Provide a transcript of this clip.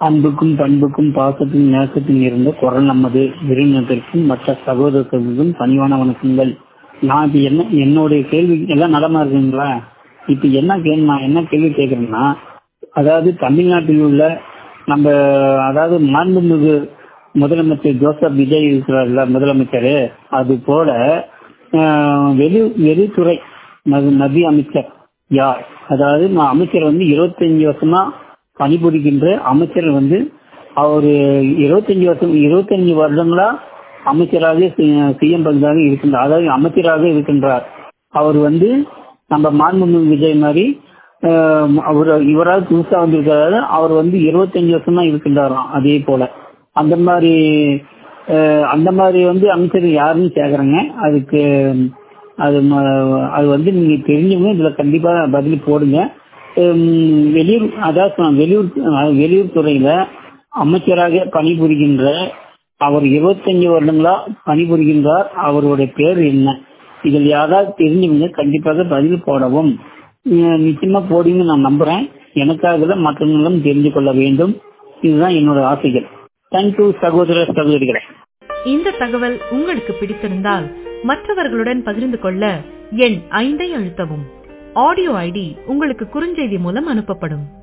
அன்புக்கும் பண்புக்கும் பாசத்துக்கும் நேசத்துக்கும் இருந்த குரல் நமது விருந்தினத்திற்கும் மற்ற சகோதரர்களுக்கும் பணிவான வணக்கங்கள் நான் இப்ப என்ன என்னுடைய கேள்வி எல்லாம் நலமா இருக்குங்களா இப்ப என்ன கேள்வி நான் என்ன கேள்வி கேட்கறேன்னா அதாவது தமிழ்நாட்டில் உள்ள நம்ம அதாவது மாண்புமிகு முதலமைச்சர் ஜோசப் விஜய் இருக்கிறார்ல முதலமைச்சர் அது போல ஆஹ், வெளி வெளித்துறை ம- மத்திய அமைச்சர் யார் அதாவது நான் அமைச்சர் வந்து இருபத்தஞ்சு வருஷமா பணிபுரிகின்ற அமைச்சர் வந்து அவர் இருபத்தஞ்சு வருஷம் இருபத்தஞ்சு வருடங்களா அமைச்சராக சிஎம் பதவியாக இருக்கின்றார் அதாவது அமைச்சராக இருக்கின்றார் அவர் வந்து நம்ம மாண்புமிகு விஜய் மாதிரி ஆஹ், அவர் இவரால் புதுசா வந்திருக்காரு அவர் வந்து இருபத்தஞ்சு வருஷமா இருக்கின்றாராம் அதே போல அந்த மாதிரி ஆஹ், அந்த மாதிரி வந்து அமைச்சர் யாருன்னு கேக்குறேங்க அதுக்கு அது ம- அது வந்து நீங்க தெரிஞ்சவங்க இதுல கண்டிப்பா பதில் போடுங்க ஹம், வெளியூர் அதாவது சொன்ன- வெளியூர் அஹ், வெளியூர் துறையில அமைச்சராக பணிபுரிகின்ற அவர் இருபத்தஞ்சு வருடங்களா பணிபுரிகின்றார் அவருடைய பேர் என்ன இதில் யாராவது தெரிஞ்சவங்க கண்டிப்பாக பதில் போடவும் அஹ், நிச்சயமா போடுவீங்க நான் நம்புறேன் எனக்காக மற்றவங்களும் தெரிந்து கொள்ள வேண்டும் இதுதான் என்னோட ஆசைகள் தேங்க்யூ சகோதர சகோதரிகளே இந்த தகவல் உங்களுக்கு பிடித்திருந்தால் மற்றவர்களுடன் பகிர்ந்து கொள்ள எண் ஐந்தை அழுத்தவும் ஆடியோ ஐடி உங்களுக்கு குறுஞ்செய்தி மூலம் அனுப்பப்படும்